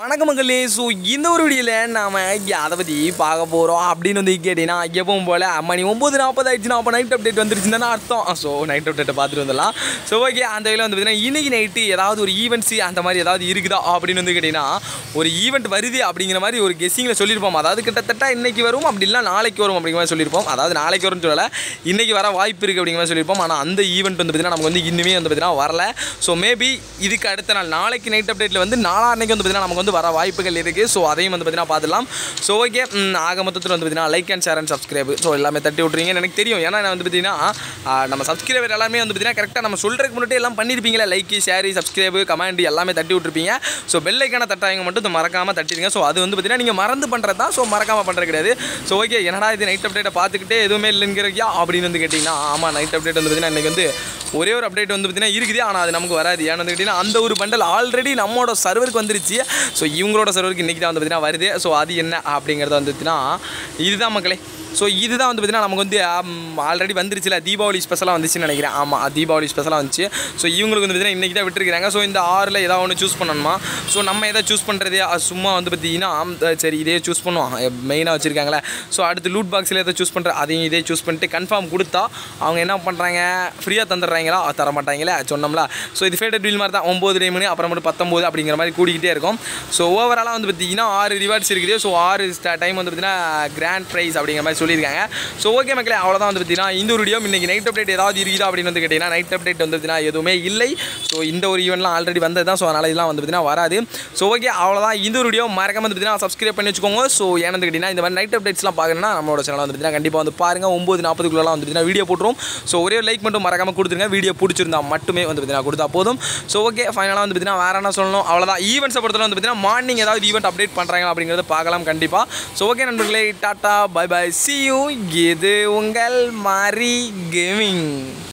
வணக்கம் மக்களே ஸோ இந்த ஒரு வீடியோவில் நாம் அதை பற்றி பார்க்க போகிறோம் அப்படின்னு வந்து கேட்டிங்கன்னா எப்பவும் போல் மணி ஒம்பது நாற்பது ஆயிடுச்சுன்னா அப்போ நைட் அப்டேட் வந்துருச்சுன்னு அர்த்தம் ஸோ நைட் அப்டேட்டை பார்த்துட்டு வந்துடலாம் ஸோ ஓகே அந்த வகையில் வந்து பார்த்தீங்கன்னா இன்றைக்கி நைட்டு ஏதாவது ஒரு ஈவெண்ட்ஸ் அந்த மாதிரி ஏதாவது இருக்குதா அப்படின்னு வந்து கேட்டிங்கன்னா ஒரு ஈவெண்ட் வருது அப்படிங்கிற மாதிரி ஒரு கெஸ்ஸிங்கில் சொல்லியிருப்போம் அதாவது கிட்டத்தட்ட இன்னைக்கு வரும் அப்படி இல்லை நாளைக்கு வரும் அப்படிங்கிற மாதிரி சொல்லியிருப்போம் அதாவது நாளைக்கு வரும்னு சொல்லலை இன்றைக்கி வர வாய்ப்பு இருக்குது அப்படிங்கிற மாதிரி சொல்லியிருப்போம் ஆனால் அந்த ஈவெண்ட் வந்து பார்த்தீங்கன்னா நமக்கு வந்து இன்னுமே வந்து பார்த்தீங்கன்னா வரல ஸோ மேபி இதுக்கு அடுத்த நாள் நாளைக்கு நைட் அப்டேட்டில் வந்து நாளான்னைக்கு வந்து பார்த்தீங்கன்னா நமக்கு வந்து வர வாய்ப்புகள் இருக்குது ஸோ அதையும் வந்து பார்த்தீங்கன்னா பார்த்துலாம் ஸோ ஓகே ஆக மொத்தத்தில் வந்து பார்த்தீங்கன்னா like and share and subscribe so எல்லாமே தட்டி விட்றீங்கன்னு எனக்கு தெரியும் ஏன்னா நான் வந்து பார்த்தீங்கன்னா ஆ, நம்ம சப்ஸ்கிரைபர் எல்லாமே வந்து பார்த்தீங்கன்னா கரெக்டாக நம்ம சொல்கிறதுக்கு முன்னாடி எல்லாம் பண்ணியிருப்பீங்களே லைக் ஷேர் சப்ஸ்கிரைப் கமெண்ட் எல்லாமே தட்டி விட்ருப்பீங்க ஸோ பெல் ஐக்கான தட்டாங்க மட்டும் இது மறக்காமல் தட்டிடுங்க ஸோ அது வந்து பார்த்தீங்கன்னா நீங்கள் மறந்து பண்ணுறது தான் ஸோ மறக்காமல் பண்ணுறது கிடையாது ஸோ ஓகே என்னடா இது நைட் அப்டேட்டை பார்த்துக்கிட்டே எதுவுமே இல்லைங்கிறக்கியா அப்படின்னு வந்து கேட்டிங்கன்னா ஆமாம் நைட் அப்டேட் வந்து பார்த்தீங்கன்னா இன்றைக்கி வந்து ஒரே ஒரு அப்டேட் வந்து பார்த்தீங்கன்னா இருக்குது ஆனால் அது நமக்கு வராது ஏன்னு வந்து கேட்டிங்கன்னா அந்த ஒரு பண்டல் ஆல்ரெடி நம்மளோட சர்வருக்கு வந்துருச்சு ஸோ இவங்களோட சர்வருக்கு இன்றைக்கி தான் வந்து பார்த்தீங்கன்னா வருது ஸோ அது என்ன அப்படிங்கிறத வந்து பார்த்தீங்கன்னா இதுதான் மக்களே ஸோ இதுதான் வந்து பார்த்தீங்கன்னா நமக்கு வந்து ஆல்ரெடி வந்துருச்சுல தீபாவளி ஸ்பெஷலாக வந்துச்சுன்னு நினைக்கிறேன் ஆமாம் தீபாவளி ஸ்பெஷலாக வந்துச்சு ஸோ இவங்களுக்கு வந்து பார்த்தீங்கன்னா இன்றைக்கி தான் விட்டுருக்காங்க ஸோ இந்த ஆறில் ஏதாவது ஒன்று சூஸ் பண்ணணுமா ஸோ நம்ம எதை சூஸ் பண்ணுறது சும்மா வந்து பார்த்தீங்கன்னா அஹ் சரி இதே சூஸ் பண்ணுவோம் மெயினாக வச்சுருக்காங்களே ஸோ அடுத்து லூட் பாக்ஸில் எதை சூஸ் பண்ணுற அதையும் இதே சூஸ் பண்ணிட்டு கன்ஃபார்ம் கொடுத்தா அவங்க என்ன பண்ணுறாங்க ஃப்ரீயாக தந்துடுறாங்களா தர மாட்டாங்களே சொன்னோம்ல ஸோ இது ஃபேட்டட் டீல் மாதிரி தான் ஒம்பது டைமு அப்புறம் மட்டும் பத்தொம்போது அப்படிங்கிற மாதிரி கூடிக்கிட்டே இருக்கும் ஸோ ஓவராலாக வந்து பார்த்தீங்கன்னா ஆறு ரிவார்ட்ஸ் இருக்குது ஸோ ஆறு டைம் வந்து பார்த்தீங்கன்னா கிராண்ட் ப்ரைஸ் அப்படிங்கிற மாதிரி சொல்லியிருக்காங்க ஸோ ஓகே மக்களே அவ்வளோதான் வந்து பார்த்தீங்கன்னா இந்த ஒரு வீடியோ இன்றைக்கி நைட் அப்டேட் ஏதாவது இருக்குதா அப்படின்னு வந்து கேட்டிங்கன்னா நைட் அப்டேட் வந்து பார்த்தீங்கன்னா எதுவுமே இல்லை ஸோ இந்த ஒரு ஈவெண்ட்லாம் ஆல்ரெடி வந்தது தான் ஸோ அதனால் இதெல்லாம் வந்து பார்த்தீங்கன்னா வராது ஸோ ஓகே அவ்வளோதான் இந்த ஒரு வீடியோ மறக்காம வந்து பார்த்தீங்கன்னா சப்ஸ்கிரைப் பண்ணி வச்சுக்கோங்க ஸோ ஏன்னு வந்து கேட்டிங்கன்னா இந்த மாதிரி நைட் அப்டேட்ஸ்லாம் பார்க்கணும்னா நம்மளோட சேனல் வந்து பார்த்தீங்கன்னா கண்டிப்பாக வந்து பாருங்கள் ஒம்பது நாற்பதுக்குள்ளலாம் வந்து பார்த்தீங்கன்னா வீடியோ போட்டுரும் ஸோ ஒரே ஒரு லைக் மட்டும் மறக்காம கொடுத்துருங்க வீடியோ பிடிச்சிருந்தா மட்டுமே வந்து பார்த்தீங்கன்னா கொடுத்தா போதும் ஸோ ஓகே ஃபைனலாக வந்து பார்த்தீங்கன்னா வேறு என்ன சொல்லணும் அவ்வளோதான் ஈவெண்ட்ஸை பொறுத்தவரை வந்து பார்த்தீங்கன்னா மார்னிங் ஏதாவது ஈவெண்ட் அப்டேட் பண்ணுறாங்க அப்படிங்கிறத பார்க்கலாம் கண்டிப்பாக ஸோ ஓகே நண்பர்களே tata bye bye see you இது உங்கள் மாரி கேமிங்